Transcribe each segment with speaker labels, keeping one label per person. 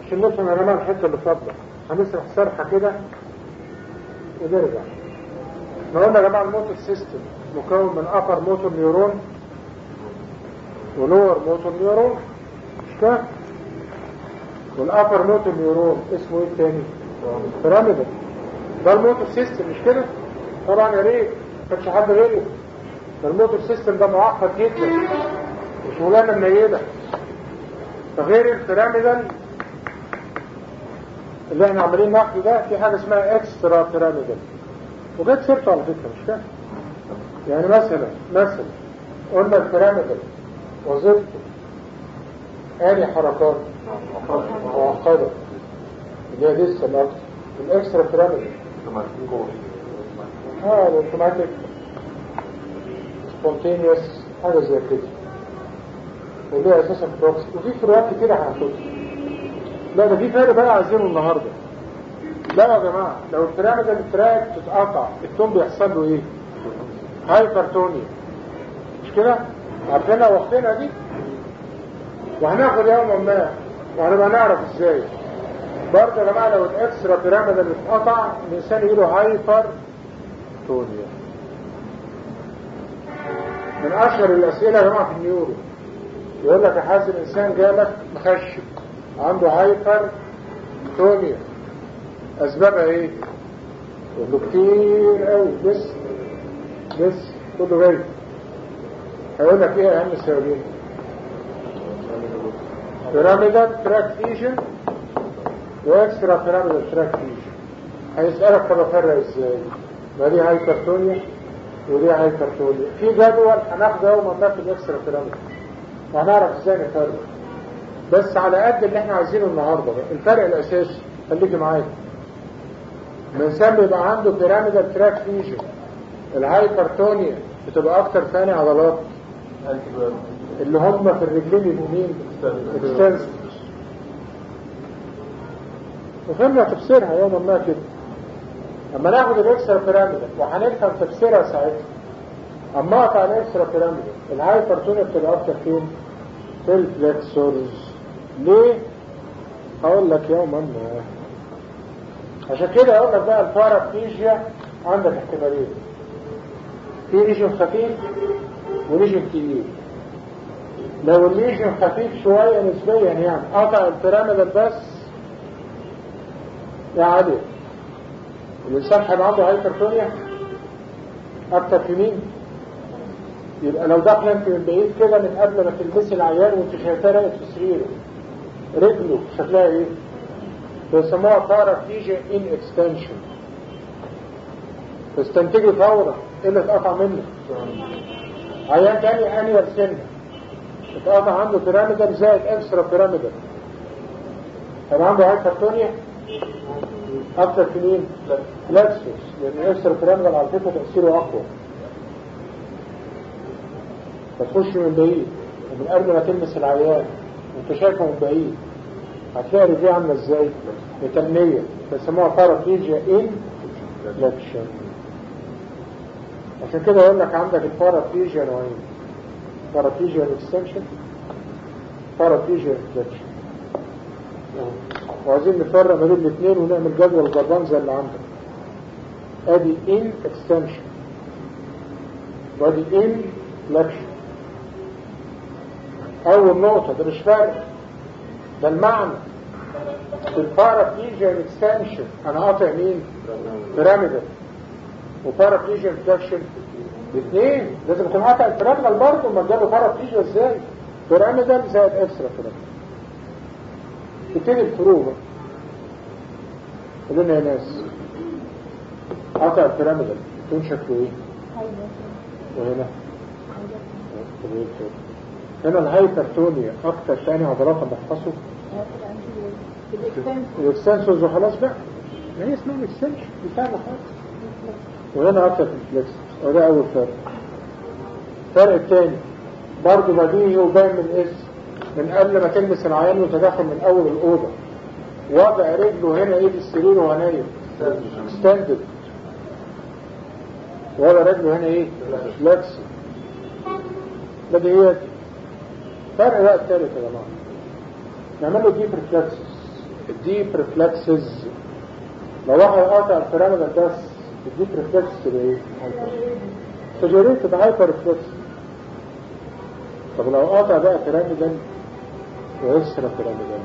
Speaker 1: عشان نفهم يا جماعه الحته اللي فاضله هنسرح سرحه كده ونرجع احنا قلنا يا جماعه الموتور سيستم مكون من ابر موتور نيورون ولور موتور نيورون مش كده والابر موتور نيورون اسمه ايه التاني بيراميدال ده الموتور سيستم مش كده طبعا يا ريت ما كانش حد غيره ده الموتور سيستم ده معقد جدا وشغلانه منيله فغير البيراميدال اللي احنا عمالين ناخده ده في حاجه اسمها اكسترا بيراميدال وجت سيرته على فكره مش كده يعني مثلا مثلا قلنا البيراميدال وظيفته آلي حركات معقدة اللي هي لسه الأكتر الإكسترا بيراميدال اه الاوتوماتيك سبونتينيوس حاجة زي كده واللي هي اساسا بروكس وفي فروقات كتير هناخدها لا ده في فرق بقى عايزينه النهارده لا يا جماعه لو البيراميدال تراك تتقطع التون بيحصل له ايه؟ هايبرتونيا مش كده؟ عارفينها واخدينها دي؟ وهناخد يوما ما وهنبقى نعرف ازاي برضه يا جماعه لو الاكسترا بيراميدال اتقطع الانسان يجيله هايبر تونيا من اشهر الاسئله يا جماعه في النيورو يقول لك يا حازم الانسان جالك مخشب عنده هايبر تونيا اسبابها ايه؟ يقول له كتير قوي بس بس كله جاي هيقول لك ايه اهم السببين؟ بيراميدال تراك فيجن واكسترا بيراميدال تراك فيجن هيسألك طب افرق ازاي؟ ما دي هايبرتونيا ودي هايبرتونيا في جدول هناخده يوم ما في الاكسترا بيراميدال وهنعرف ازاي نفرق بس على قد اللي احنا عايزينه النهارده بقى الفرق الاساسي خليكي معايا الانسان بيبقى عنده بيراميدال تراك فيجن الهايبرتونيا بتبقى اكتر ثاني عضلات اللي هم في الرجلين يبقوا مين؟ اكستنسورز وفهمنا تفسيرها يوما ما كده اما ناخد الاكسترا بيراميدال وهنفهم تفسيرها ساعتها اما اقطع الاكسترا بيراميدال الهايبرتونيا بتبقى اكتر فين؟ في الفلكسورز ليه؟ هقول لك يوما ما عشان كده اقول لك بقى البارابليجيا عندك احتمالين في ليجن خفيف وليجن تقيل لو الليجن خفيف شوية نسبيا يعني قطع البيراميدال بس يا عادي الإنسان هيبقى عنده هايبرتونيا أكتر في مين؟ يبقى لو دخل انت من بعيد كده من قبل ما تلمسي العيان وانت شايفاه راقد في سريره رجله شكلها ايه؟ بيسموها بارافليجيا ان اكستنشن تستنتجي فورا ايه اللي اتقطع منه عيان تاني انيال سنه اتقطع عنده بيراميدال زائد اكسترا بيراميدال هيبقى عنده هايبرتونيا اكتر في مين؟ فلاكسوس لان الاكسترا بيراميدال على فكره تاثيره اقوى فتخش من بعيد ومن قبل ما تلمس العيان وانت شايفه من بعيد هتلاقي رجليه عامله ازاي؟ متنيه بيسموها بارافليجيا ان فلكشن عشان كده يقول لك عندك البارافليجيا نوعين بارافليجيا اكستنشن بارافليجيا فلكشن وعايزين نفرق ما بين الاثنين ونعمل جدول جربان زي اللي عندك ادي ان اكستنشن وادي ان فلكشن اول نقطة ده مش فرق ده المعنى في البارافليجيا اكستنشن انا قاطع مين بيراميدال وبارافليجيا فلكشن الاثنين لازم تكون قاطع البيراميدال برضه ما جابوا بارافليجيا ازاي بيراميدال زائد اكسترا بيراميدال تبتدي الفروق بقى قولنا يا ناس قطع البيراميدال يكون شكله ايه وهنا هنا الهايبرتونيا اكتر ثاني عضلات بحفظه الاكستنسورز وخلاص بقى ما هي اسمها الاكستنشن بتاع خالص وهنا اكتر في الفلكس وده اول فرق الفرق الثاني برضه بديهي وباين من الاسم من قبل ما تلمس العيان وتدخل من اول الاوضه وضع رجله هنا ايه في السرير وهو نايم ستاندد وضع رجله هنا ايه فلكس بديهيات فرق بقى الثالث يا جماعه نعمل له ديب ريفلكسس الديب ريفلكسز لو واحد قاطع البيراميدال بس الديب ريفلكس تبقى ايه؟ سجاريت تبقى هايبر ريفلكس طب لو قاطع بقى بيراميدال ويسرى بيراميدال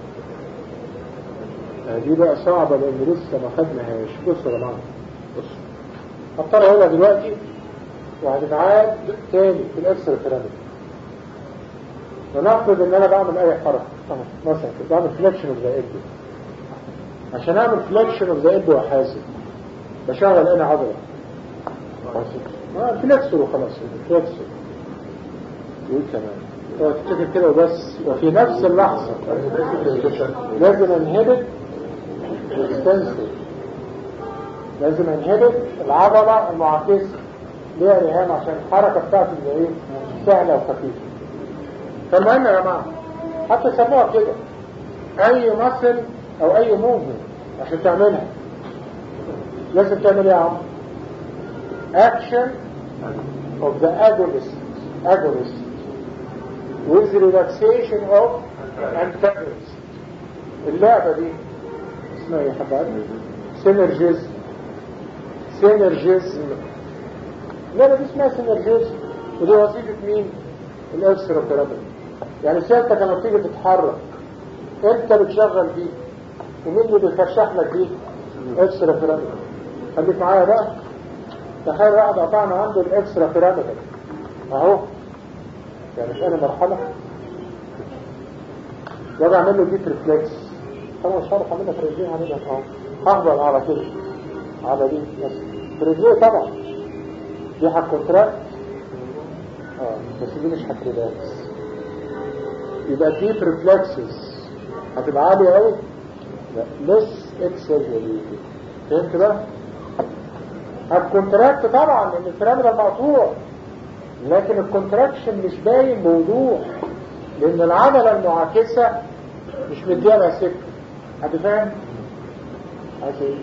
Speaker 1: دي بقى صعبة لأن لسه ما خدناهاش بصوا يا جماعة بصوا هضطر أقولها دلوقتي وهتتعاد تاني في الأكسر بيراميدال ونفرض ان انا بعمل اي حركة مثلا كنت بعمل فليكشن اوف ذا ايدو عشان اعمل فليكشن اوف ذا ايدو وحاسب بشغل انا عضلة ما فليكسور وخلاص فليكسور يقول كمان هو تفتكر كده وبس وفي نفس اللحظة لازم انهبت الاكستنسور لازم انهبت العضلة المعاكسة ليها رهان عشان الحركة بتاعتي تبقى ايه سهلة وخفيفة فالمهم يا جماعة حتى سموها كده اي مصل او اي موفمنت عشان تعملها لازم تعمل ايه يا عم action of the agonist agonist with relaxation of antagonist اللعبة دي اسمها ايه حبات سينرجيزم سينرجيزم اللعبة دي اسمها سينرجيزم ودي وظيفة مين الاكسترا بيراميد يعني سيادتك لما تيجي تتحرك انت بتشغل دي ومين اللي بيفرشح لك دي اكسترا بيراميد خليك معايا بقى تخيل واحد قطعنا عنده الاكسترا بيراميد اهو يعني مش انا مرحلة واجي اعمل له ديب ريفلكس طبعا مش هعرف اعملها في رجليه هعملها اهو ههبط على كده على دي بس في رجليه طبعا دي هتكونتراكت اه بس دي مش هتريلاكس يبقى الديب ريفلكسز هتبقى عالية قوي لا لس اكسجريتد فهمت بقى الكونتراكت طبعا لان البيراميدال مقطوع لكن الكونتراكشن مش باين بوضوح لان العضله المعاكسه مش مديها لها سكه حد فاهم؟ عايز ايه؟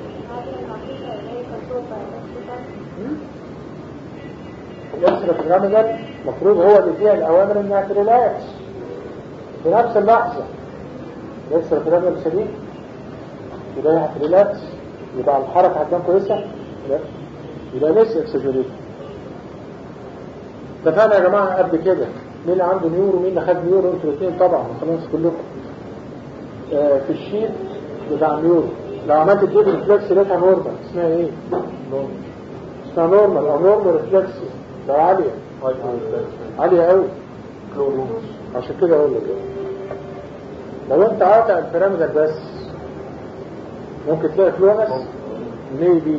Speaker 1: الاسره البيراميدال المفروض هو اللي فيها الاوامر انها تريلاكس في نفس اللحظه الاسره البيراميدال سليم يبقى هي هتريلاكس يبقى الحركه هتبان كويسه لا يبقى لسه اكسجريت اتفقنا يا جماعة قبل كده مين اللي عنده نيورو ومين اللي خد نيورو انتوا الاثنين طبعا خلاص كلكم آه في الشيت بتاع النيورو لو عملت الديب ريفلكس لقيتها نورمال اسمها ايه؟ اسمها نورمال او نورمال ريفلكس لو عالية عالية قوي عشان كده اقول لك لو انت قاطع البيراميدال بس ممكن تلاقي كلونس ميبي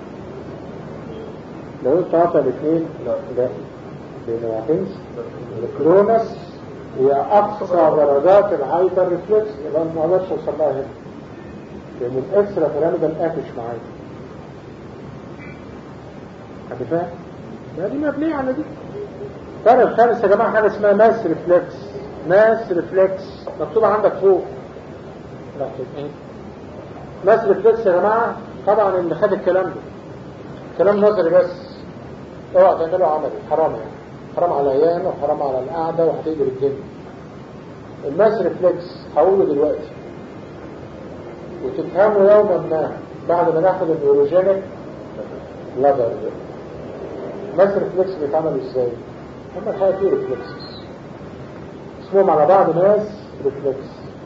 Speaker 1: لو انت قاطع الاثنين لا لا لان هتنس الكرونس هي اقصى درجات الهايبر ريفلكس يبقى ما اقدرش اوصل لها هنا لان الاكسترا بيراميدال قافش معايا حد فاهم؟ ما دي مبنيه على دي الفرق الخامس يا جماعه حاجه اسمها ماس ريفلكس ماس ريفلكس مكتوبه عندك فوق ماس ريفلكس يا جماعه طبعا اللي خد الكلام ده كلام نظري بس اوعى تعمله عملي حرام يعني حرام على العيان وحرام على القعدة وهتقدر الدنيا الماس ريفلكس هقوله دلوقتي وتفهمه يوما ما بعد ما ناخد النيوروجينيك لادر الماس ريفلكس بيتعمل ازاي؟ هم الحقيقة فيه ريفلكسز اسمهم على بعض ماس ريفلكس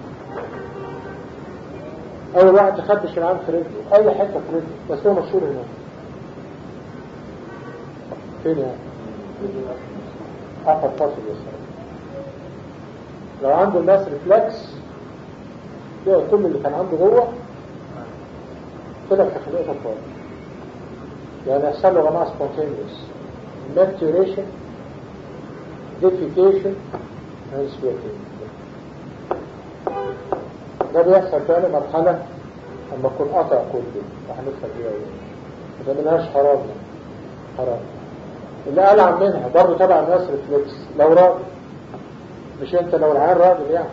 Speaker 1: اول واحد تخدش العام في رجله اي حتة في رجله بس هو مشهور هناك فين يعني اخر فاصل يسار لو عنده الناس ريفلكس تلاقي كل اللي كان عنده جوه طلع في خلقته فاضي يعني يحصل له جماعة سبونتينيوس maturation defecation and sweating ده بيحصل تاني مرحلة اما تكون قطع كله وهندخل فيها ايه ما ملهاش حرام حرام اللي ألعب منها برضه تبع الناس ريفلكس لو راجل مش انت لو العيان راجل يعني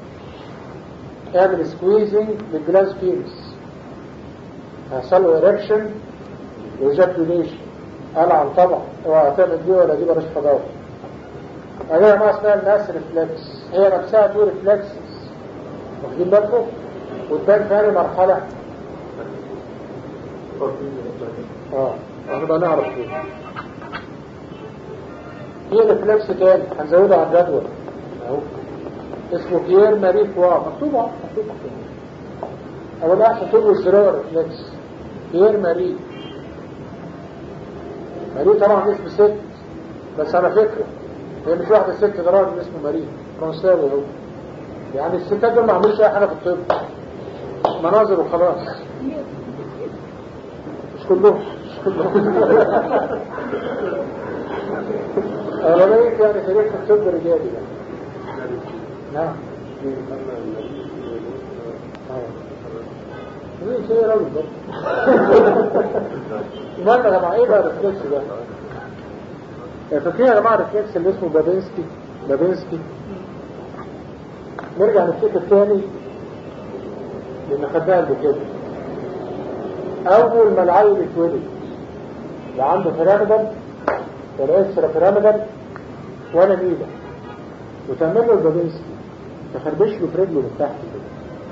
Speaker 1: اعمل سكويزنج للجلاس بيمس هيحصل له اريكشن وجاكوليشن ألعب طبعا اوعى تعمل دي ولا دي بلاش فضاوة هي ما اسمها الناس ريفلكس هي نفسها تو ريفلكسز واخدين بالكم وتبان ثاني مرحلة اه هنبقى نعرف فيه في ريفلكس تاني هنزوده على الجدول اهو اسمه بيير ماري فوا مكتوب اهو مكتوب مكتوب او لا احسن تقول الزرار ريفلكس بيير ماري ماري طبعا اسم ست بس على فكرة هي مش واحدة ست ده راجل اسمه ماري فرنساوي هو يعني الستات دول ما عملوش اي حاجة في الطب مناظر وخلاص مش كلهم مش كلهم أغلبية يعني تاريخ الطب رجالي يعني. نعم ايه شيء راجل برضه المهم يا جماعه ايه بقى الريفلكس ده؟ فاكرين يا جماعه الريفلكس اللي اسمه بابينسكي بابينسكي نرجع نفتكر تاني لان خدناها قبل كده اول ما العيل يتولد لا عنده بيراميدال ولا اكسترا بيراميدال ولا نيله وتعمل له البابينسكي تخربش له في رجله من تحت كده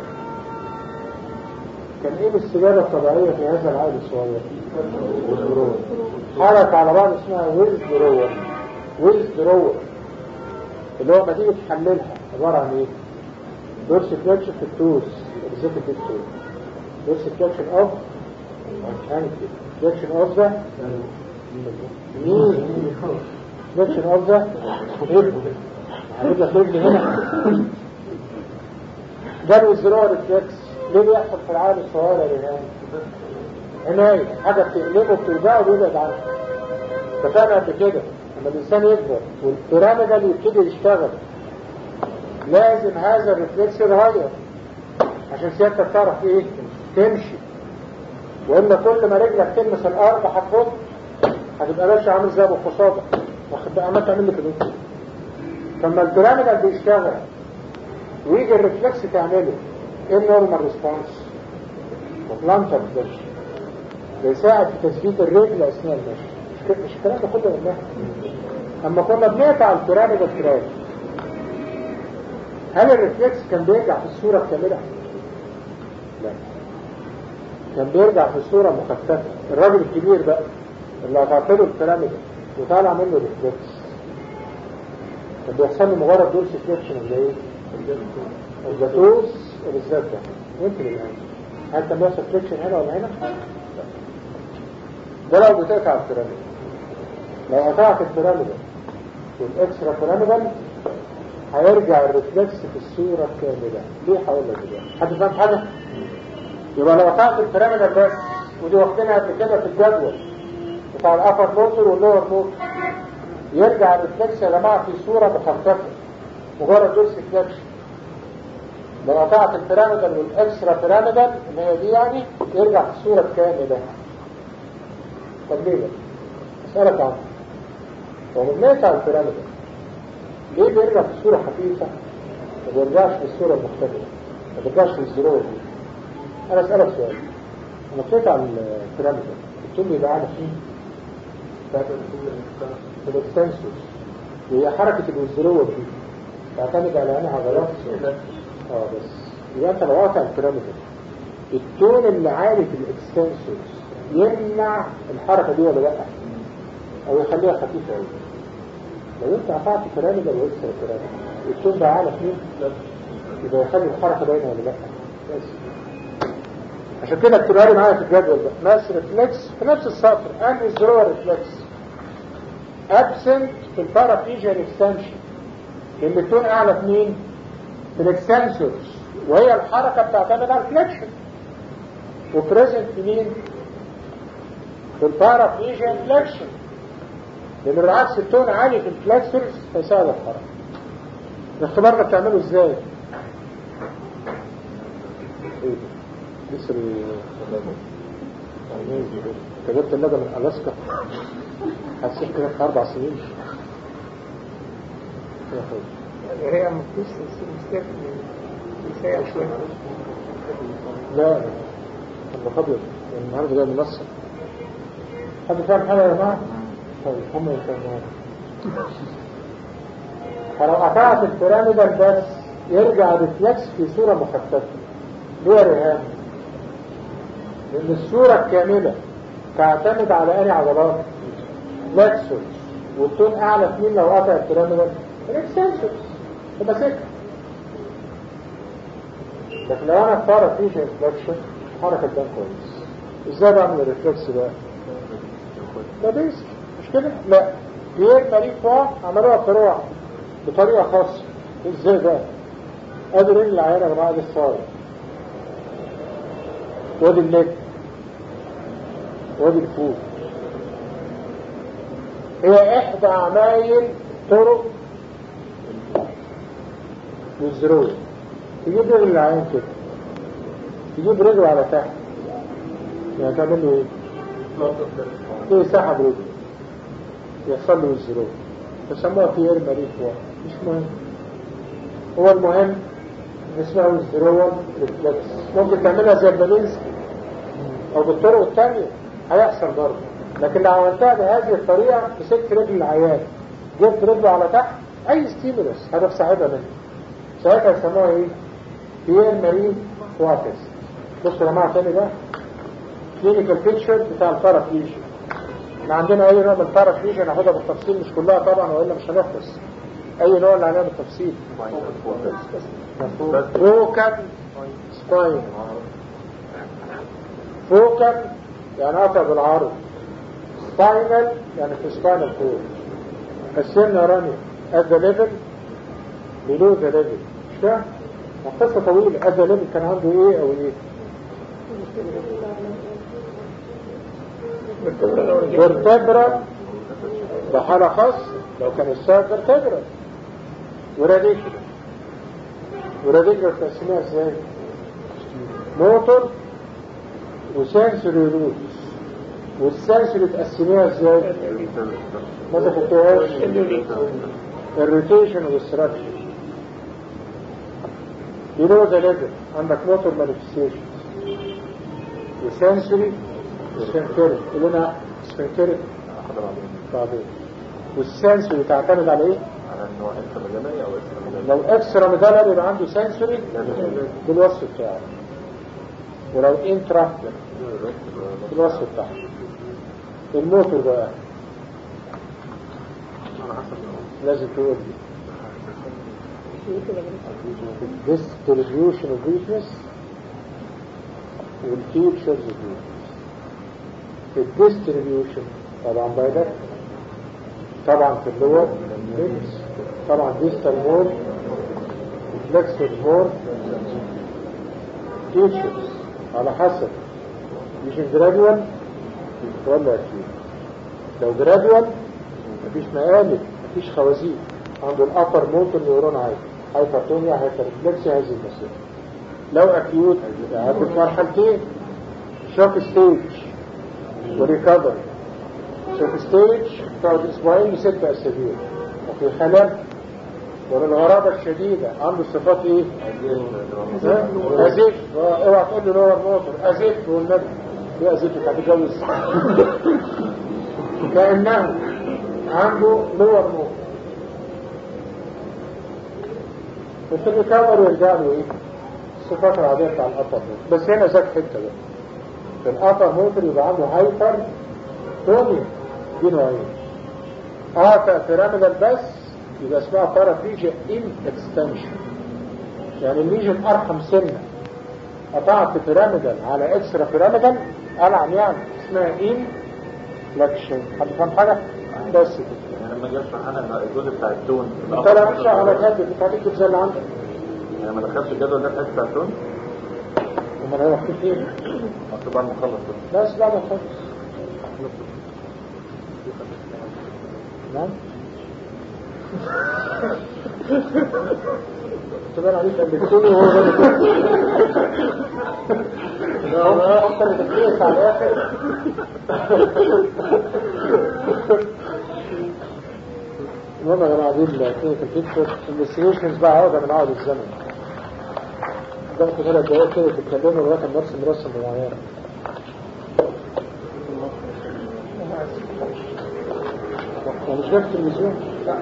Speaker 1: كان ايه الاستجابه الطبيعيه في هذا العيل الصغير؟ ويزدرور حركه على بعض اسمها ويزدرور ويزدرور اللي هو ما تيجي تحللها عباره عن ايه؟ دورس فليكشن في التوز بالذات الدكتور دورس فليكشن اوف فليكشن اوف ذا مين فليكشن اوف ذا هجيب لك رجلي هنا ده الوزراء ريفلكس ليه بيحصل في العالم الصغير يا ريهان عناية حاجة بتقلبه بتوجعه ويبعد عنه اتفقنا قبل كده لما الإنسان يكبر والبيراميدال يبتدي يشتغل لازم هذا الريفلكس يتغير عشان سيادتك تعرف ايه تمشي وإلا كل ما رجلك تلمس الأرض هتفض هتبقى ماشي عامل زي ابو خصابة واخد بقى ما تعمل لي كده لما البيراميدال بيشتغل ويجي الريفلكس تعمله ايه النورمال ريسبونس وبلانتر فليكشن بيساعد في تثبيت الرجل اثناء المشي مش كده- مش الكلام ده كله قلناه اما كنا بنقطع البيراميدال تراك هل الريفلكس كان بيرجع في الصورة الكاملة؟ لا كان بيرجع في الصورة مخففة الراجل الكبير بقى اللي قطعت له البيراميدال وطالع منه ريفلكس كان بيحصل له مجرد دورس فليكشن اللي ايه؟ الجاتوس وبالذات ده يمكن الآن هل كان بيحصل فليكشن هنا ولا هنا؟ ده لو بتقطع البيراميدال لو قطعت البيراميدال والاكسترا بيراميدال هيرجع الريفلكس في الصورة الكاملة ليه هقول لك دلوقتي حد فاهم حاجة؟ يبقى لو قطعت البيراميدال بس ودي واخدينها قبل كده في الجدول بتاع الابر موتور واللور موتور يرجع الريفلكس يا جماعة في صورة مخففة مجرد دورس فليكشن لو قطعت البيراميدال والاكسترا بيراميدال اللي هي دي يعني يرجع في الصورة الكاملة طب ليه بقى؟ اسألك عنه هو من نقطع البيراميدال ليه بيرجع في صورة خفيفة ما بيرجعش في الصورة المختلفة ما بيرجعش في الزرور دي أنا أسألك سؤال أنا بقيت على البيراميدال التوم بيبقى على فين؟ في الاكستنسوس وهي حركة الوزرور دي تعتمد على أنها عضلات اه بس يبقى أنت لو قاطع البيراميدال التون اللي عالي في الاكستنسوس يمنع الحركة دي ولا لأ؟ أو يخليها خفيفة أوي لو انت قطعت بيراميدال واكسترا بيراميدال التون ده عالي فيه يبقى يخلي الحركة باينة ولا لأ؟ بس عشان كده اكتبها لي معايا في الجدول ده ماس ريفلكس في نفس السطر انهي زرور ريفلكس ابسنت في البارافيجيال اكستنشن لان التون اعلى في مين؟ في الاكستنسورز وهي الحركة بتعتمد على الفليكشن وبريزنت في مين؟ في البارافيجيال فليكشن لان بالعكس التون عالي في الفليكسورز فيساعد الحركة الاختبار ده بتعمله ازاي؟ ايه ده؟ لسه انت جبت الندى من الاسكا حسيت كده في اربع سنين يا اخوي
Speaker 2: هي مفيش مستقبل سيئة شوية
Speaker 1: لا انا فاضل النهارده جاي منصر حد فاهم حاجه يا جماعه؟ طيب هم يفهموا فلو قطعت البيراميدال بس يرجع ريفلكس في صوره مخففه ليه رهان لان الصورة الكاملة تعتمد على اني عضلات فلكسورز والتون اعلى في مين لو قطع البيراميدال الاكسنسورز تبقى سكة لكن لو انا فارق فيش انفلكشن حركة الدم كويس ازاي بعمل الريفلكس ده ده بيسك مش كده لا بير ماري فوا عملوها فروع بطريقة خاصة ازاي ده ادي رجل العيان يا جماعه دي الصاير وادي الليل وادي الفوق هي احدى عمايل طرق والزروع تجيب رجل العيان كده تجيب رجله على تحت يعني تعمل له ايه؟ ايه سحب رجله يحصل له الزروع يسموها في اير ماريك مش مهم هو المهم اسمه الزروع ريفلكس ممكن تعملها زي البالينسكي او بالطرق الثانية هيحصل برضه لكن لو عملتها بهذه الطريقة مسكت رجل العيان جبت رجله على تحت اي ستيمولس هدف صاحبها منه ساعتها يسموها ايه؟ بيير مارين واتس بصوا يا جماعه تاني ده كلينيكال بيكتشر بتاع البارافليجن احنا عندنا اي نوع من البارافليجن هاخدها بالتفصيل مش كلها طبعا والا مش هنخلص اي نوع اللي عليها بالتفصيل فوكال سباين فوكال يعني قطع بالعرض سباينال يعني في سباينال كورد السن راني at the level below the level مش فاهم؟ قصة طويلة at the level كان عنده ايه او ايه فيرتبرا ده حالة خاصة لو كان السبب فيرتبرا وراديكولا وراديكولا تقسمها ازاي موتور وسنسوري روتس والسنسوري تقسميها ازاي ما تفكرهاش الروتيشن والستراكشر below the level عندك موتور مانيفستيشن وسنسوري وسفنكتريك قلنا سفنكتريك بعدين والسنسوري تعتمد على ايه؟
Speaker 3: على انه اكسترا ميدالري او اكسترا ميدالري
Speaker 1: لو اكسترا ميدالري يبقى عنده سنسوري بالوصف بتاعه ولو انترا بالوصف بتاعه الموتور بقى لازم تقول لي distribution of weakness والفيتشرز of weakness الديستريبيوشن طبعا بايدك طبعا في اللور ليمس طبعا ديستال مور فلكسور مور فيتشرز على حسب يجي جرادوال ولا اكيد لو جرادوال مفيش مقالب مفيش خوازيق عنده الابر موتور نيورون عادي هايبرتونيا هايبرفلكسيا هذه المسائل لو اكيوت هيعدي في مرحلتين شوك ستيج وريكفري شوك ستيج تقعد اسبوعين لست اسابيع وفي خلل وللغرابة الشديدة عنده صفات ايه؟ ازيف اوعى تقول لي نور موتور ازيف والنبي ايه ازيف انت هتتجوز كأنه عنده نور موتور وفي الريكفري يرجع له ايه؟ الصفات العادية بتاع الأطر بس هنا ذاك حتة بقى في الأطر ممكن يبقى عنده هايبر تونيا دي نوعين قاطع بيراميدال بس يبقى اسمها بارافيجيا ان اكستنشن يعني الليجن ارحم سنة قطعت بيراميدال على اكسترا بيراميدال العن يعني اسمها ان فلكشن حد فاهم حاجة؟ بس كده
Speaker 3: يعني لما جه اشرح انا الجزء بتاع التون
Speaker 1: انت لا مش على كده انت هتكتب زي اللي عندك
Speaker 3: يعني ما دخلش الجدول ده في حته بتاع التون
Speaker 1: امال هو مكتوب فين؟
Speaker 3: مكتوب بعد ما اخلص بس.
Speaker 1: بس بعد ما تخلص نعم تبان عليك الدكتوري وهو ده اكتر تكليف على الاخر المهم يا جماعه دي الكلينيكال بيكتشر انفستيجيشنز بقى عوده من عوده الزمن قدامكم ثلاث دقايق كده تتكلموا لغايه ما ارسم رسم معينه هو مش جاي في التلفزيون؟ لا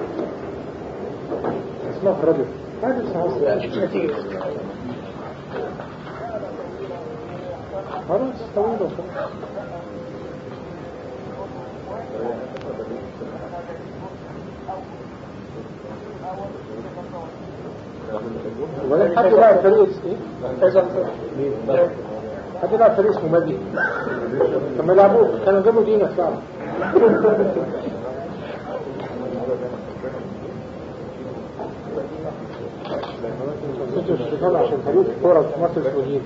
Speaker 1: اسمها في الراديو هذه اسمها
Speaker 2: مش نتيجة
Speaker 1: خلاص طويلة خلاص وبعدين حد يلعب فريق ايه؟ حد يلعب فريق اسمه مادي طب ما يلعبوه كانوا جابوا دينا فعلا انتوا اشتغلوا عشان فريق كورة في مصر الوجيد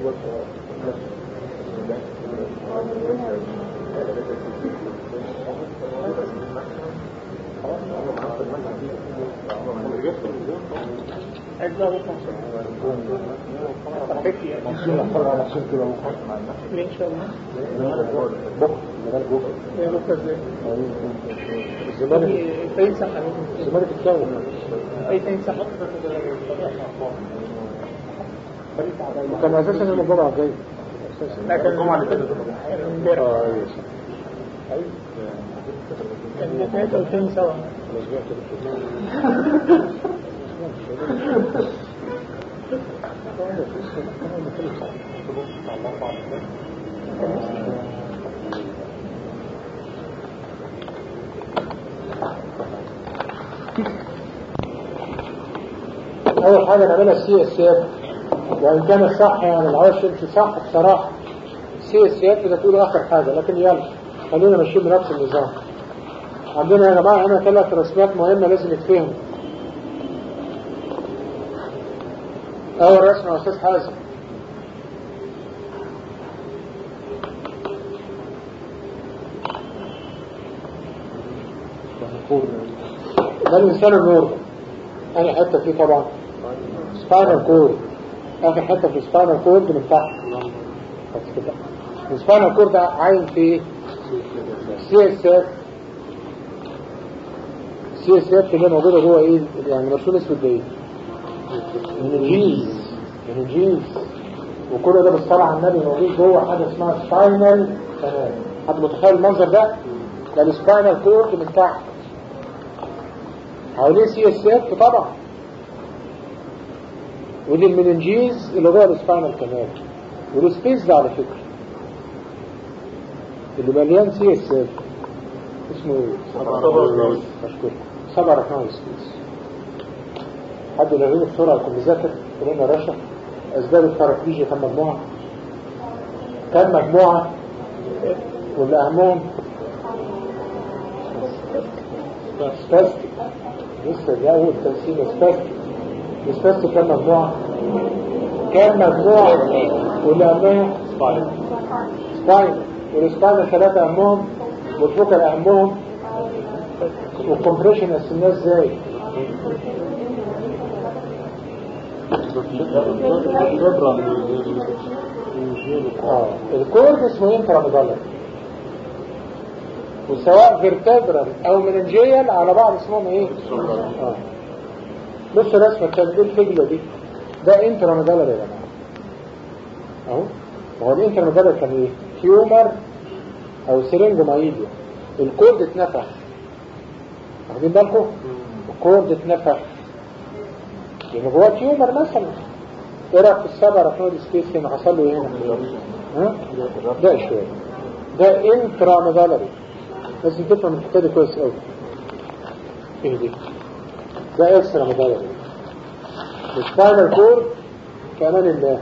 Speaker 2: أجزاء وخمسة صحيح يعني إن شاء الله يا بكرة ازاي
Speaker 1: الزمالك
Speaker 2: فين صح
Speaker 1: الزمالك الثاني
Speaker 2: أي فين صح
Speaker 1: وكان اساسا يوم الجمعه الجاي
Speaker 2: لكن
Speaker 3: الجمعة اللي فاتت
Speaker 2: امبارح
Speaker 1: اه ايوه
Speaker 2: كان نهاية 2007
Speaker 1: اول حاجه نعملها السي اس اف وان كان الصح يعني العرش يمشي صح بصراحه السي اس اف ده تقول اخر حاجه لكن يلا خلينا ماشيين بنفس النظام عندنا يا جماعه هنا ثلاث رسمات مهمه لازم يتفهموا اول رسمه يا استاذ حازم ده الانسان النور انا حته فيه طبعا سباينال كورد اخر حته في السباينال كورد من تحت بس كده السباينال كورد ده عاين في سي اس اف سي اس اف اللي موجوده جوه ايه يعني مرسوم اسود ده ايه منجيز منجيز وكل ده بالصلاه على النبي موجود جوه حاجه اسمها سباينال كانال حد متخيل المنظر ده ده السباينال كورد من تحت حواليه سي اس اف طبعا ودي المننجيز اللي جوه السباينال كانال والسبيس ده على فكره اللي مليان سي اس اف اسمه ايه؟ مشكور سبع رقم سبيس حد يلاقيه بسرعه يكون مذاكر كلنا رشا اسباب البارaplegia كم مجموعه؟ كم مجموعه؟ واللي اهمهم سباستيك لسه ده اول تنسيق سباستيك سباستيك كم مجموعه؟ كم مجموعه؟ واللي اهمهم سباين والسباين ثلاثه اهمهم والفوكال اهمهم والكومبريشن قسمناه ازاي؟ اه الكورد اسمه انتراميدالر وسواء فيرتبرال او مننجيال على بعض اسمهم ايه؟ اه بص الرسمه كانت ايه الفجله دي؟ ده انتراميدالر يا جماعه اهو هو الانتراميدالر كان ايه؟ تيومر او سرنجومايديا الكورد اتنفخ واخدين بالكم؟ الكورد اتنفخ يعني جواه تيومر مثلا ايه رايك في السبع رقم سبيس هنا حصل له ايه هنا؟ ها؟ ده شويه ده انتراميدالري لازم تفهم الحكايه دي كويس قوي ايه دي؟ ده اكسترا ميدالري السباينال كورد كمان الله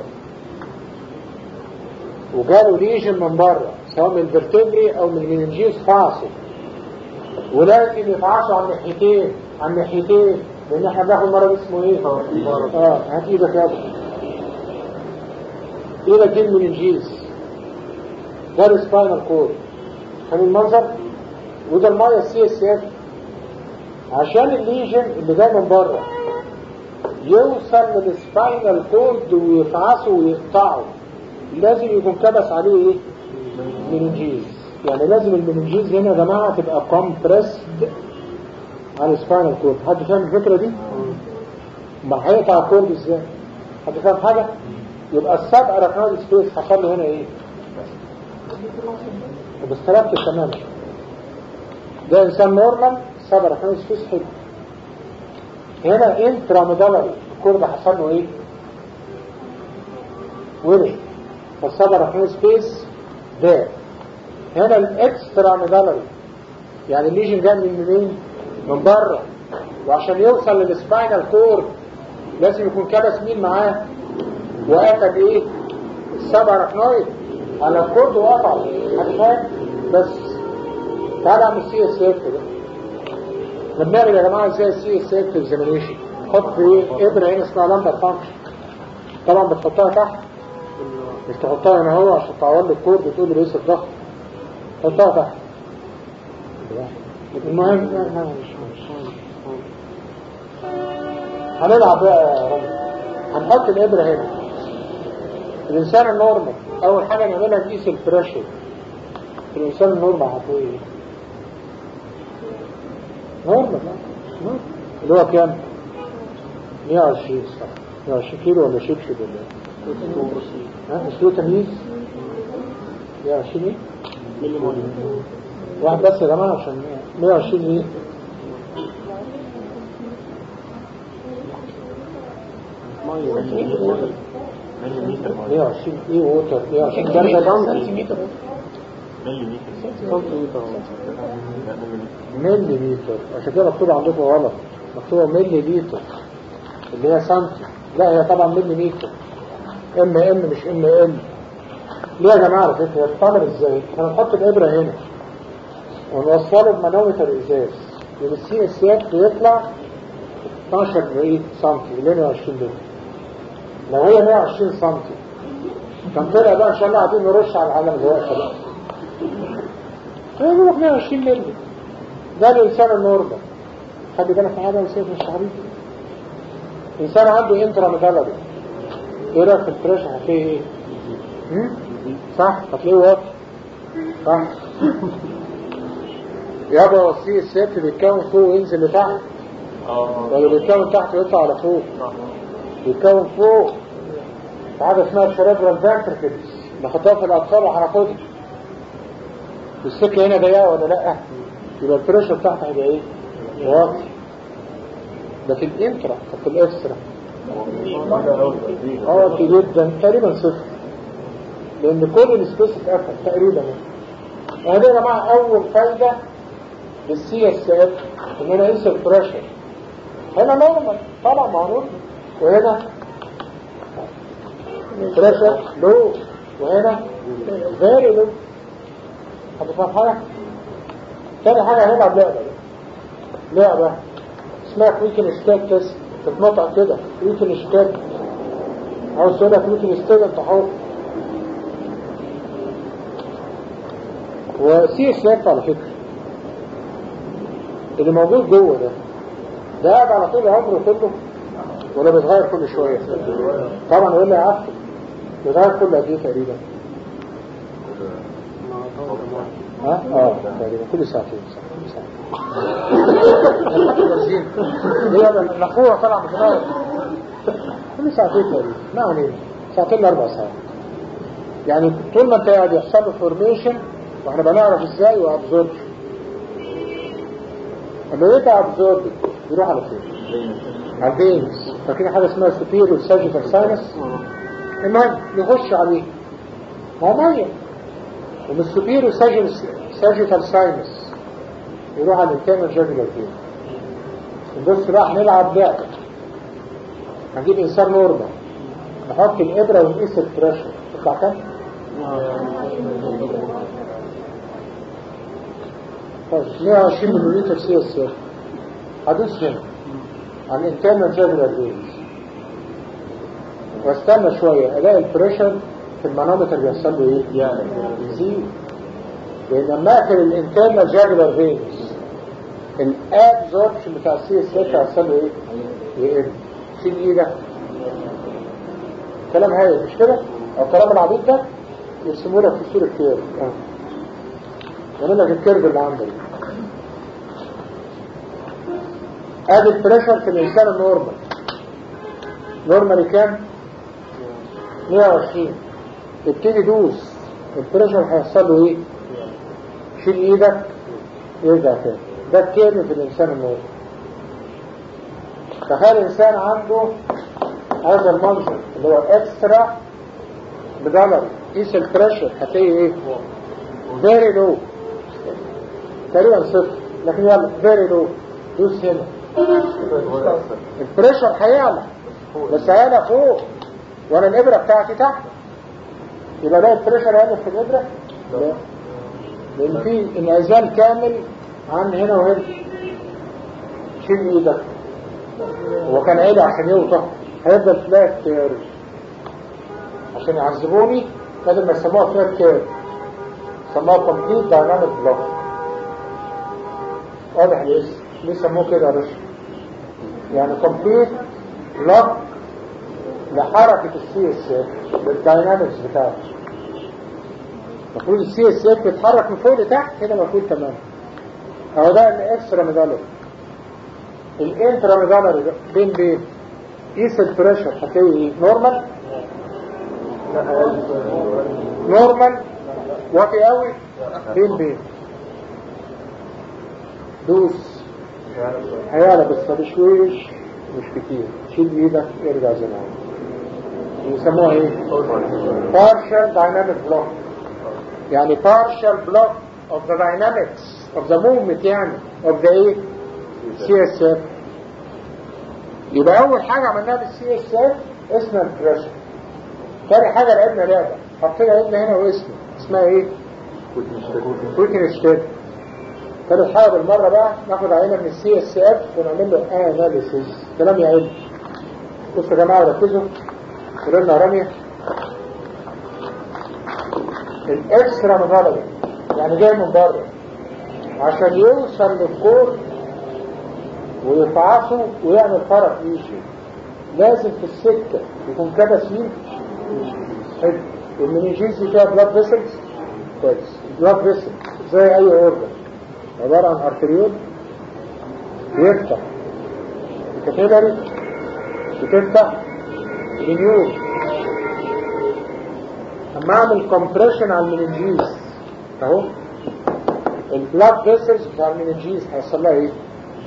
Speaker 1: وجاله ليجن من بره سواء من الفرتبري او من المنجيز فاصل ولكن يتعاصوا على الناحيتين على الناحيتين لان احنا بناخد مرض اسمه ايه؟ اه هات ايدك يا ابني ايدك دي المنجيز ده السباينال كورد خلي المنظر وده الميه السي اس اف عشان الليجن اللي جاي من بره يوصل للسباينال كورد ويفعصه ويقطعه لازم يكون كبس عليه ايه؟ مننجيز يعني لازم المننجيز هنا يا جماعه تبقى كومبريسد على السباينال كورد حد فاهم الفكره دي؟ ما هيقطع الكورد ازاي؟ حد فاهم حاجه؟ يبقى السبع ركنات سبيس حصل له هنا ايه؟ بس تركت تماما ده انسان نورمال سبع ركنات سبيس حلو هنا انتراميدالري الكورد حصل له ايه؟ ورم فالسبع ركنات سبيس ده هنا الاكسترا ميدالري يعني الليجن جاي من منين من بره وعشان يوصل للسباينال كورد لازم يكون كبس مين معاه واخد ايه السبع ركنويد على الكورد وقطعه هتفهم بس تعالى اعمل سي اس اف ده لما نعمل يا جماعه ازاي السي اس اف اكزامينيشن حط ايه ابره هنا اسمها لمبه فانكشن طبعا بتحطها تحت مش تحطها هنا هو عشان تعول الكورد وتقول رئيس الضغط حطها تحت المهم لا لا مش مش هنلعب بقى يا راجل هنحط الابره هنا الانسان النورمال اول حاجه نعملها نقيس البريشر الانسان النورمال هتلاقي ايه نورمال نورمال. اللي هو كام 120 صح 120 كيلو ولا شبشب ولا ايه ها مش له تمييز 120 ايه واحد بس يا جماعه عشان 120 ايه
Speaker 3: مليمتر
Speaker 1: 120 ايه ووتر 120 درجه
Speaker 2: سنتيمتر
Speaker 3: مليمتر
Speaker 1: ملي لتر عشان كده مكتوب عندكم غلط مكتوبه ملي لتر اللي هي سنتي لا هي طبعا ملي لتر ام ام مش ام ال ليه يا جماعه على فكره بتعمل ازاي؟ احنا نحط الابره هنا ونوصله بمانومتر ازاز من السي اس اف بيطلع 12 ايه سنتي اللي هي 120 لتر لو هي 120 سنتي كان طلع بقى ان شاء الله قاعدين نرش على العالم دلوقتي بقى يقول لك 120 مللي ده الانسان النورمال خلي بالك من حاجه وسيف مش عارف انسان عنده انترا ميدالري ايه رايك في البريشر هتلاقيه ايه؟ هم؟ صح هتلاقيه واطي صح يابا السي اس اف بيتكون فوق وينزل لتحت ولا بيتكون تحت ويطلع على فوق بيتكون فوق حاجه اسمها السيريبرال فانتركلز نحطها في الاطفال وهناخدها السكه هنا ضيقه ولا لا يبقى البريشر بتاعتها هيبقى ايه واطي ده في الانترا طب في الاكسترا واطي جدا تقريبا صفر لان كل السبيس اتقفل تقريبا يعني ده يا جماعه اول فايده للسي اس اف ان انا اقيس البريشر هنا نورمال طبعا معروف وهنا بريشر لو وهنا فيري لو حد فاهم حاجه تاني حاجه هنلعب لعبه بقى. لعبه اسمها كويكن ستيك تيست تتنطق كده كويكن ستيك عاوز تقول لك كويكن ستيك انت حر وسي اس اف على فكره اللي موجود جوه ده ده قاعد على طول عمره كله ولا بيتغير كل شويه طبعا يقول لي عفوا بيتغير كل قد ايه تقريبا ها اه تقريبا كل ساعتين صح كل ساعتين هي الاخوه طالعه بتغير كل ساعتين تقريبا ما علينا ساعتين لاربع ساعات يعني طول ما انت قاعد يحصل له فورميشن واحنا بنعرف ازاي وابزورب لما يبقى ابزورب يروح على فين؟ على الفينس فاكرين حاجه اسمها سوبيريور ساجيتال ساينس المهم يخش عليه ما هو ميه ومن السوبيريور ساجيتال ساينس يروح على الانترنال جاجولار فين نبص بقى هنلعب لعبه هنجيب انسان نورمال نحط الابره ونقيس البريشر تطلع كام؟ طيب 120 ملم سي اس اف هدوس هنا عن internal jugular veins واستنى شوية الاقي البريشر في المانومتر بيحصل له ايه؟ يزيد لان لما اقفل الانترنال جاجولار فينز الابزوربشن بتاع السي اس اف هيحصل له ايه؟ يقل شيل ايدك كلام هايل مش كده؟ او الكلام العبيط ده يرسموا لك في صورة كيرف اه يعمل لك الكيرف اللي عندك ادي البريشر في الانسان النورمال نورمالي كام 120 ابتدي دوس البريشر هيحصل له ايه شيل ايدك يرجع تاني ده الكيرف في الانسان النورمال تخيل انسان عنده هذا المنظر اللي هو اكسترا بدولار قيس البريشر هتلاقي ايه فيري لو تقريبا صفر لكن يلا فيري لو دوس هنا البريشر هيعلى بس هيعلى فوق وانا الابره بتاعتي تحت يبقى ده البريشر هيعلى في الابره لا لان في انعزال كامل عن هنا وهنا شيل ايدك هو كان عيله عشان يوطى هيفضل فلات كيرف عشان يعذبوني بدل ما يسموها فلات كيرف سموها كومبليت دايناميك بلوك واضح الاسم ليه سموه كده يا باشا يعني كومبليت بلوك لحركة السي اس اف بالداينامكس بتاعته المفروض السي اس اف بيتحرك من فوق لتحت كده المفروض تمام اهو ده الاكسترا ميدالر الانترا ميدالر بين بين قيس البريشر هتلاقي ايه نورمال نورمال واطي قوي بين بين دوس هيعلى بس بشويش مش كتير شيل ايدك ارجع زي ما هو يسموها ايه partial dynamic block يعني partial block of the dynamics of the movement يعني of the ايه CSF يبقى اول حاجة عملناها بالسي اس اف اسمها البريشر تاني حاجة لعبنا لعبة حطينا ايدنا هنا واسمه اسمها ايه بروتين ستيت ثالث حاجة بالمرة بقى ناخد عينة من السي اس اف ونعمل له اناليسيس كلام يعد بصوا يا جماعة ركزوا قولنا رمية الاكسترا مغلبة يعني جاي من بره عشان يوصل للكور ويفعصه ويعمل فرق يجي لازم في السكة يكون كده سين حلو المنيجيز دي فيها بلاد فيسلز كويس بلاد فيسلز زي اي اورجن عبارة عن ارتريول بيفتح الكاتيلاري بتفتح النيول اما اعمل كومبريشن على المننجيز اهو البلاد فيسلز بتاع المننجيز هيحصل لها ايه؟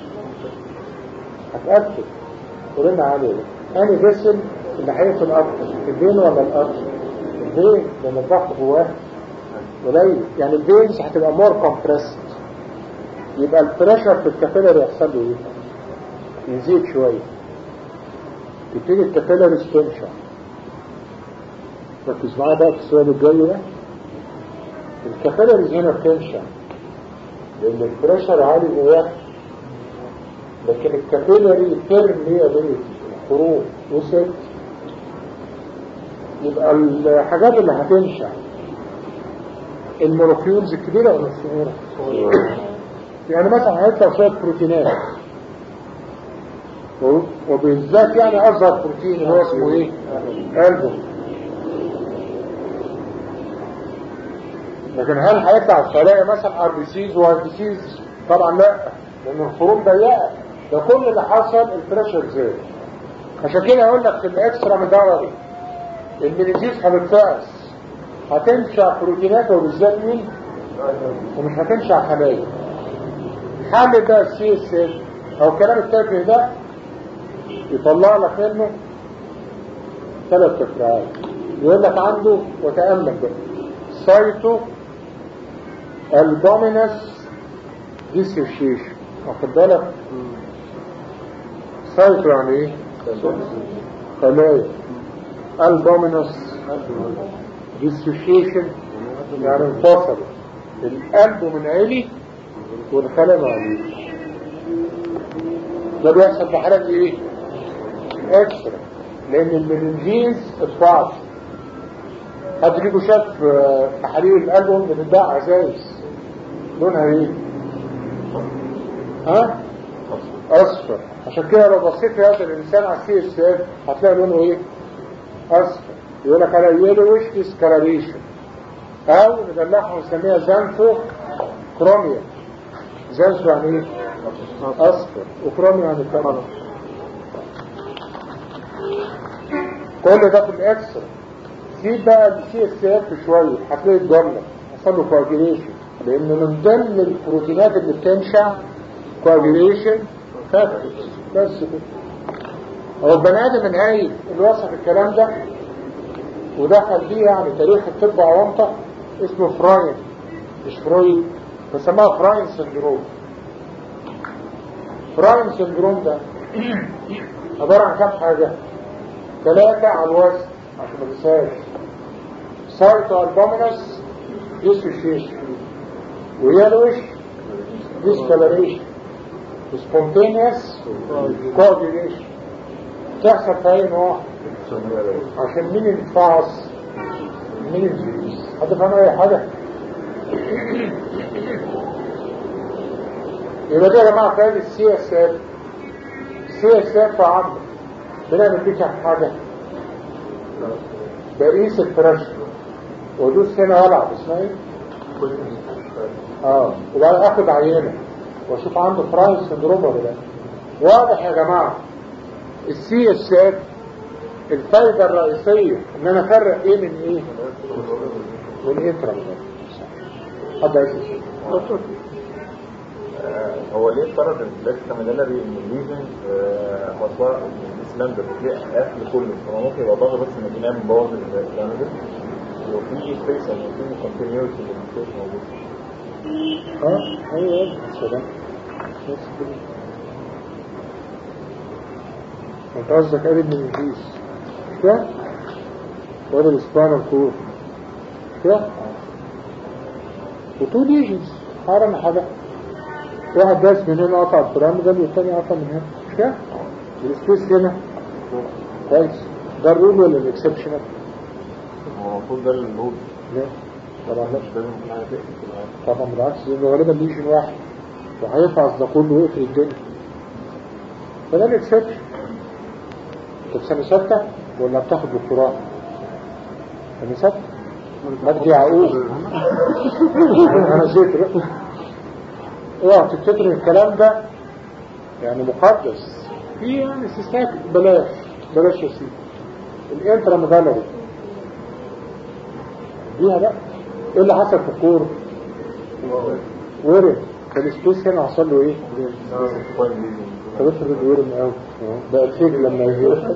Speaker 1: هتأكد قولنا عليه اني فيسل اللي هيقفل اكتر الفين ولا الارض الفين لان الضغط جواه قليل يعني الفينز هتبقى مور كومبريسد يبقى البريشر في الكابيلاري يحصل له ايه يزيد شويه تبتدي الكابيلاري تنشع ركز معايا بقى في السؤال الجاي ده الكابيلاريز هنا بتنشع لان البريشر عالي جواه لكن الكابيلاري بيرميابيلتي الخروج وصلت يبقى الحاجات اللي هتنشع المولكيولز الكبيرة ولا الصغيرة؟ يعني مثلا هيطلع شوية بروتينات وبالذات يعني أصغر بروتين اللي هو اسمه ايه؟ قلبه لكن هل هيطلع خلايا مثلا ار بي سيز وار بي سيز؟ طبعا لا لأن الخروم ضيقة ده كل اللي حصل البريشر زاد عشان كده اقول لك في الاكسترا ميدالري المنجيز هتتفقس هتنشع بروتينات وبالذات مين ومش هتنشع خلايا حل ده السي اس اف او الكلام التافه ده يطلع لك منه ثلاث تفريعات يقول لك عنده وتأمل بقى سايتو البومينس ديسوشيشن واخد بالك سايتو يعني ايه خلايا البومينس ديسوشيشن يعني انفصل القلب من عيلي والخلايا من عيلي ده بيحصل في حالات ايه اكسترا لان المننجيز اتفعص حد ليكوا شاف محاليل القلب وهم بتتباع عزايز لونها ايه ها اصفر عشان كده لو بصيت في هذا الانسان على السي اس اف هتلاقي لونه ايه اصفر يقول لك على يلوش ديسكالريشن او ندلعها ونسميها زانثو كروميا زانثو يعني ايه اصفر وكروميا يعني كرمل كل ده في الاكسر سيب بقى السي اس اف شويه هتلاقي الجمله حصل له كواجيليشن لان من ضمن البروتينات اللي بتنشع كواجيليشن فاكتورز بس كده هو البني ادم الهايل اللي وصف الكلام ده ودخل بيه يعني تاريخ الطب عوامطة اسمه فراين مش فرويد بسموها فراين سندروم فراين سندروم ده عبارة عن كام حاجة ثلاثة على الوزن عشان ما تنساش سايتو البومينس ديسوشيشن ويلوش ديسكالريشن وسبونتينيوس كوردينيشن تحصل في اي نوع عشان مين ينفعص مين ينفعص حد فاهم اي حاجة يبقى ده يا جماعة فاهم السي اس اف السي اس اف عامة بنعمل فيه كام حاجة بقيس البريشر وادوس هنا والعب اسمها ايه؟ اه وبعدين اخد عينة واشوف عنده فراين سندروم ولا لا واضح يا جماعة السي اس اف الفايدة الرئيسية ان انا افرق ايه من ايه من ايه حد عايز يسأل؟
Speaker 2: دكتور
Speaker 3: آه، هو ليه افترض الفلاكس كاميلاري ان الليجن هو سواء الاسلام ده بتلاقي قفل كله فهو ممكن يبقى ضاغط بس ان الجنان مبوظ الكاميلاري وفي سبيس يعني في كونتينيوتي اللي مش موجود
Speaker 1: اه ايوه السلام بس كده انت قصدك قريب من الكيس مش كده؟ ولا الاسبانال كور مش كده؟ وتو ليجنز حرم حاجة واحد داس من هنا قطع البيراميدال والتاني قطع من هنا مش كده؟ السبيس هنا كويس ده الرول ولا الاكسبشنال؟
Speaker 3: هو المفروض ده الهود
Speaker 1: لا طبعا لا
Speaker 3: مش لازم كل حاجه تقفل في العالم.
Speaker 1: طبعا بالعكس لانه غالبا ليجن واحد وهيفعص ده كله ويقفل الدنيا فده الاكسبشن طب سنة ستة ولا بتاخد دكتوراه؟ سنة ستة مجدي يعقوب انا ذكر اوعى تفتكر الكلام ده يعني مقدس في يعني استثناء بلاش بلاش يا سيدي الانترا فالوري فيها بقى ايه اللي حصل في الكور ورم فالسبيس هنا حصل له ايه
Speaker 3: فاين ليجن.
Speaker 1: طب افرض ورم قوي بقى الفيج لما يجي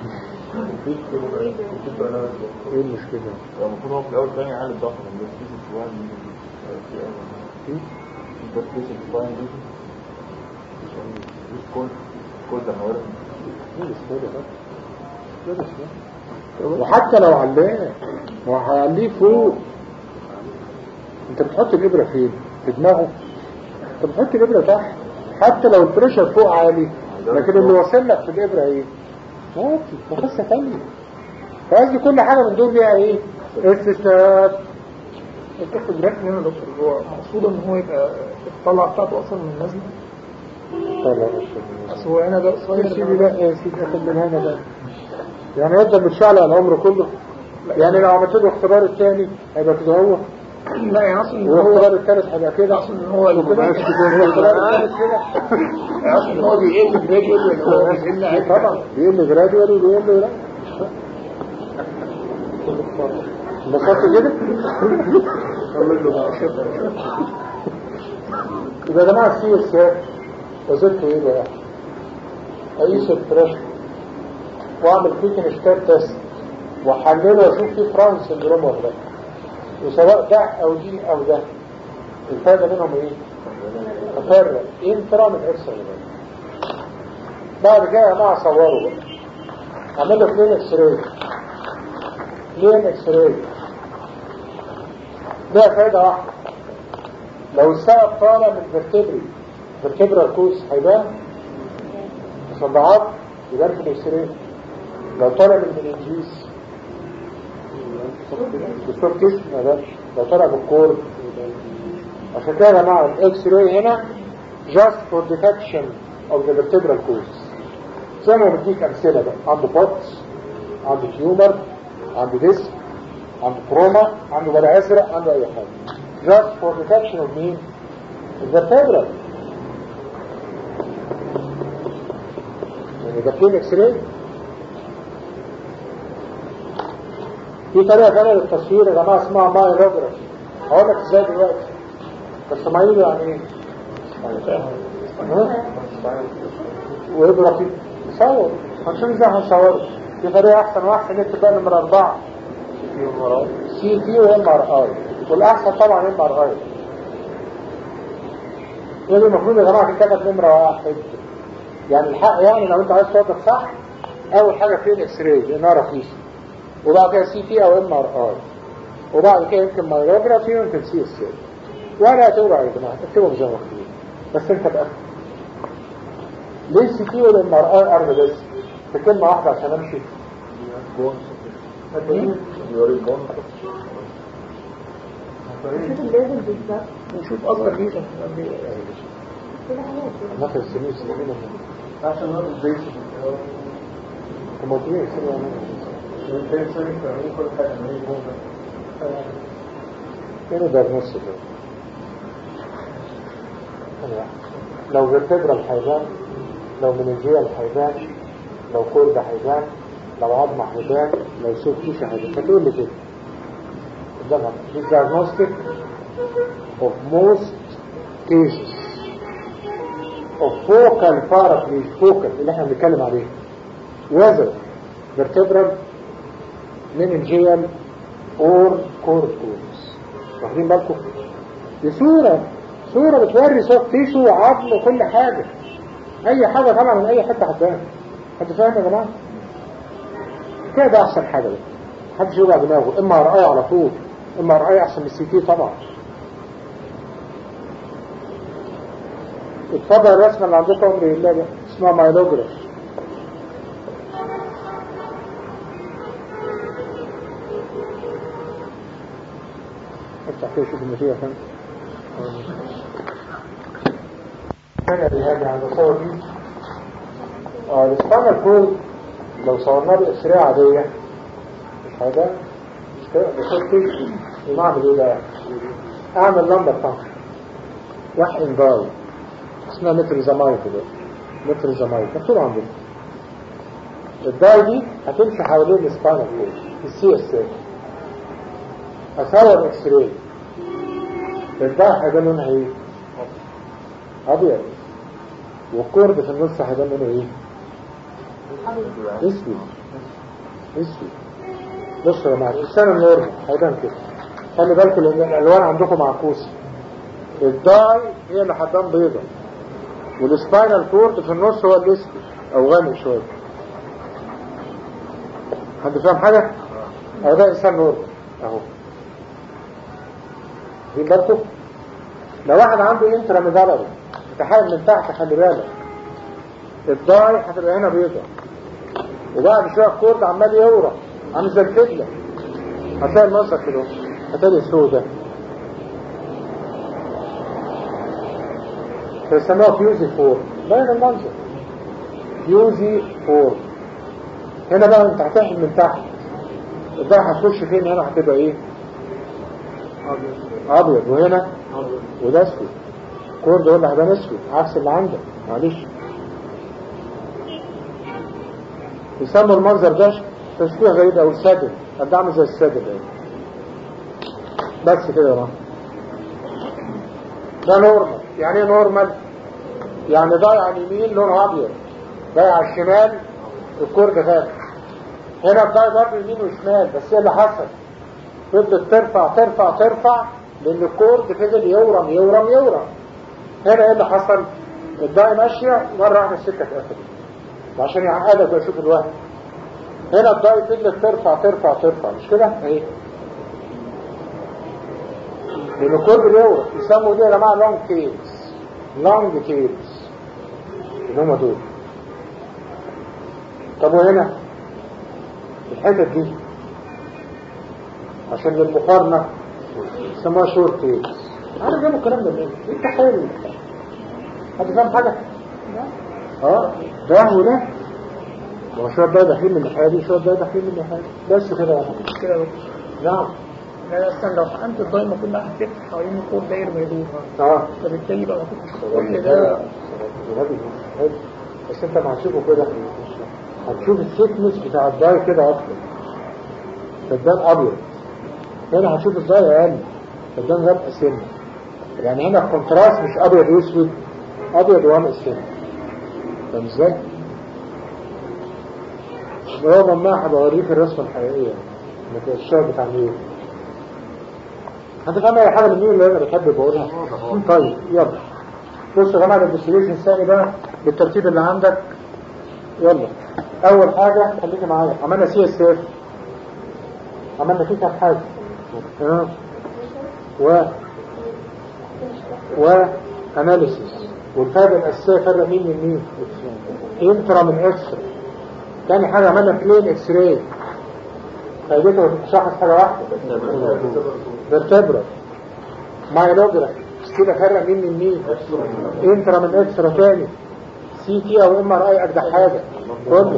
Speaker 1: ايه المشكلة
Speaker 3: هو المفروض هو في الاول كان يعالج الضغط من ده سبيس فاين ليجن. في
Speaker 1: ايه
Speaker 3: ده سبيس فاين ليجن. مش كل كل ده هورم
Speaker 1: ايه الاسئلة ده ايه الاسئلة وحتى لو علاه ما هو هيعليه فوق انت بتحط الابرة فين في دماغه انت بتحط الابرة تحت حتى لو البريشر فوق عالي لكن اللي واصل لك في الابرة ايه ماشي ده قصة تانية فقصدي كل حاجة من دول ليها ايه استثناءات
Speaker 2: الطفل جراف هنا يا دكتور هو مقصود ان هو يبقى الطلعة بتاعته اصلا من النزلة
Speaker 1: طبعا
Speaker 2: بس هو هنا ده
Speaker 1: يا
Speaker 2: قصير
Speaker 1: سيدي لا يا سيدي اخد من هنا ده يعني يفضل متشعلق العمر كله يعني لو عملت له اختبار الثاني هيبقى كده هو
Speaker 2: لا يعني اصلا ان هو
Speaker 1: والاختبار الثالث هيبقى كده
Speaker 2: اصلا ان هو
Speaker 1: وكده والاختبار الثالث كده
Speaker 2: اصلا ان هو بيقل جراديوال ولا هو بيقل
Speaker 1: إيه
Speaker 2: عادي
Speaker 1: طبعا بيقل جراديوال وبيقل لا انبسطت كده يبقى يا جماعه السي اس اف وظيفته ايه بقى؟ اقيس البريشر واعمل كويكن ستار تيست واحلله واشوف فيه فرانس سندروم ولا لا وسواء ده او دي او ده الفائده منهم ايه؟ افرق انترا من اكسترا بعد كده يا جماعه صوروا بقى اعمل له بلين اكس راي بلين اكس راي ده فايده واحده لو السقف طالع من الفرتبري فالكبرى الكوس هيبان مصدعات يبان في الاكس راي لو طالع من المننجيس دكتور كيس ما يبانش لو طالع من الكور عشان كده يا جماعه الاكس راي هنا just for detection of the vertebral cause زي ما بديك امثله بقى عنده بوتس عنده تيومر عنده ديسك عنده تروما عنده ورق ازرق عنده اي حاجه just for detection of مين الفرتبرال يعني ده فين اكس راي في طريقه ثانيه للتصوير يا جماعه اسمها مايلوجرافي هقول لك ازاي دلوقتي بس مايلو يعني ايه؟ ها؟ وإبرة صور هنشوف ازاي هنصوره في طريقة أحسن وأحسن نكتب بقى نمرة أربعة سي تي وام ار اي والاحسن طبعا ام ار اي يبقى المفروض يا جماعه تتكتب نمره واحد يعني الحق يعني لو انت عايز توضح صح اول حاجه فيه الاكس راي لانها رخيصه وبعد كده سي تي او ام ار اي وبعد كده يمكن مايلوجرافي ويمكن سي اس اي ولا توجع يا جماعه اكتبهم زي ما مكتوب بس انت بقى ليه السي تي والام ار اي ارض بس في كلمه واحده عشان امشي
Speaker 3: يوري البون
Speaker 4: شوف الليفل بالظبط
Speaker 2: ونشوف اكتر ليزن
Speaker 4: كل حاجات
Speaker 1: مثل السنين سنين
Speaker 5: عشان هذا البيسك
Speaker 1: هم قلت لي سنين
Speaker 5: البيسك كل حاجة من هي موجودة
Speaker 1: فين الدياجنوستيك لو فيرتبرا الحيوان لو منجية الحيوان لو كورد حيوان لو عظمة حيوان لو سوق كيشة حيوان فتقول لي كده قدامها this diagnostic of most cases of focal paraplegia focal اللي احنا بنتكلم عليه whether vertebral meningeal or cord cores واخدين بالكم دي صورة صورة بتوري صوت تيشو وعظم وكل حاجة اي حاجة طالعة من اي حتة هتبان حد فاهم يا جماعة كده ده احسن حاجة بقى محدش يوجع دماغه اما ار اي على طول اما ار اي احسن من السي تي طبعا اتفضل الرسمة اللي عندكم امري الله ده اسمها مايلوجراف افتح كده شوف النتيجة كام ثانية دي هذه عند الصور دي اه الاسبانر كود لو صورناه بإسراء عادية مش هيبان مش كده بخط تيشو ونعمل ايه بقى اعمل لمبة فانكشن واحقن باي اسمها متر زمايل كده متر زمايل مكتوب عندنا الداي دي هتمشي حوالين السباينال كود السي اس اف اصور اكس راي الداي هيبان لونها ايه ابيض والكورد في النص هيبان لونه ايه اسود اسود بصوا يا جماعه الانسان النورمال هيبان كده خلي بالكم لان الالوان عندكم معكوسه الداي هي اللي هتبان بيضه والسباينال كورد في النص هو الاسود او غامق شويه حد فاهم حاجه اهو ده انسان نورمال اهو دي بالكم لو واحد عنده انترا ميدالري متحول من تحت خلي بالك الضاي هتبقى هنا بيضة وبعد شوية الكورد عمال يورم عامل زي الفتلة هتلاقي المنظر كده هتلاقي السودة فيسموها فيوزي فور باين المنظر فيوزي فور هنا بقى انت هتحمل من تحت الضاي هتخش فين هنا هتبقى ايه ابيض وهنا وده اسود الكورد هو اللي هيبان اسود عكس اللي عندك معلش يسموا المنظر ده تشبيه غريب او السدل قد عامل زي السدل ايه بس كده يا جماعه ده نورمال يعني ايه نورمال يعني ضايع على اليمين لونه ابيض ضايع على الشمال الكورد فاتح هنا الضايع برضه يمين وشمال بس ايه اللي حصل فضلت ترفع ترفع ترفع لان الكورد فضل يورم يورم يورم هنا ايه اللي حصل الضايع ماشيه مره واحده السكه اتقفلت وعشان يعقدك ويشوف الوهم هنا الضاي فضلت ترفع ترفع ترفع مش كده اهي لان الكورد بيورم يسموا دي يا جماعه لونج تيلز لونج تيلز اللي هم دول طب وهنا الحتت دي عشان للمقارنة يسموها شورت تيلز انا جايب الكلام ده منين؟ ايه التحليل ده؟ حد فاهم حاجة؟ اه ده وده هو شوية ده داخلين من الناحية دي شوية ده داخلين من الناحية دي بس كده يا حبيبي.
Speaker 2: كده بقى.
Speaker 1: نعم
Speaker 2: لا استنى لو حقنت الضاي المفروض انها هتلف حوالين الكور داير ما يدور
Speaker 1: اه
Speaker 2: فبالتالي بقى المفروض كل ده
Speaker 1: غبي. حلو. بس انت ما هتشوفه كده هتشوف السيكنس بتاع الضاي كده اكتر فدان ابيض هنا هتشوف الضاي اقل فدان غامق سنه يعني هنا الكونتراست مش ابيض واسود ابيض وغامق سنه فاهم ازاي؟ يوما ما هبوريك الرسمه الحقيقيه الشغل بتاع مين هتفهم اي حاجه من مين اللي انا بحب بقولها طيب يلا بصوا يا جماعه الانفستيجيشن الثاني بقى بالترتيب اللي عندك يلا اول حاجه خليكي معايا عملنا سي اس اف عملنا فيه كام حاجه تمام و و اناليسيس والفرق الاساسيه فرق مين من مين انترا من اكسترا تاني حاجه عملنا بلين اكس راي فايدته شخص حاجه واحده فيرتبرا مايلوجراف كده فرق مين من مين انترا من اكسترا تاني سي تي او ام ار اي اجدع حاجه كله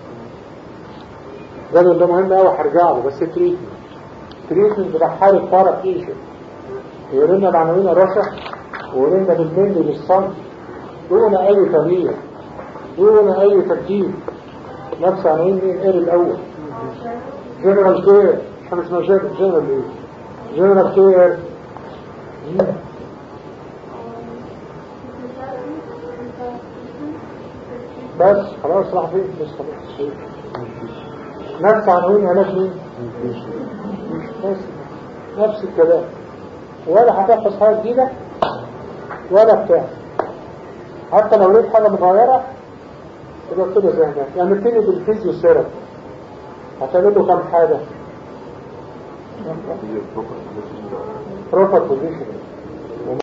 Speaker 1: الراجل ده مهم قوي هرجع له بس تريتمنت تريتمنت بتاع حاله فرق ايشن يقول لنا العناوين الرشح ويقول لنا بالملي بالصمت دون اي تغيير دون اي ترتيب نفس عناوين مين ايه الاول جنرال كير حاجه اسمها جنرال ايه جنرال كير بس خلاص راح فين بس خلاص نفس عناوين علاج مين بس نفس الكلام ولا هتحفظ حاجه جديده ولا بتاع حتى لو لقيت حاجه متغيره يبقى كده زي هناك يعني نبتدي بالفيزيو ثيرابي هتعمل له كام حاجه بروبر بوزيشن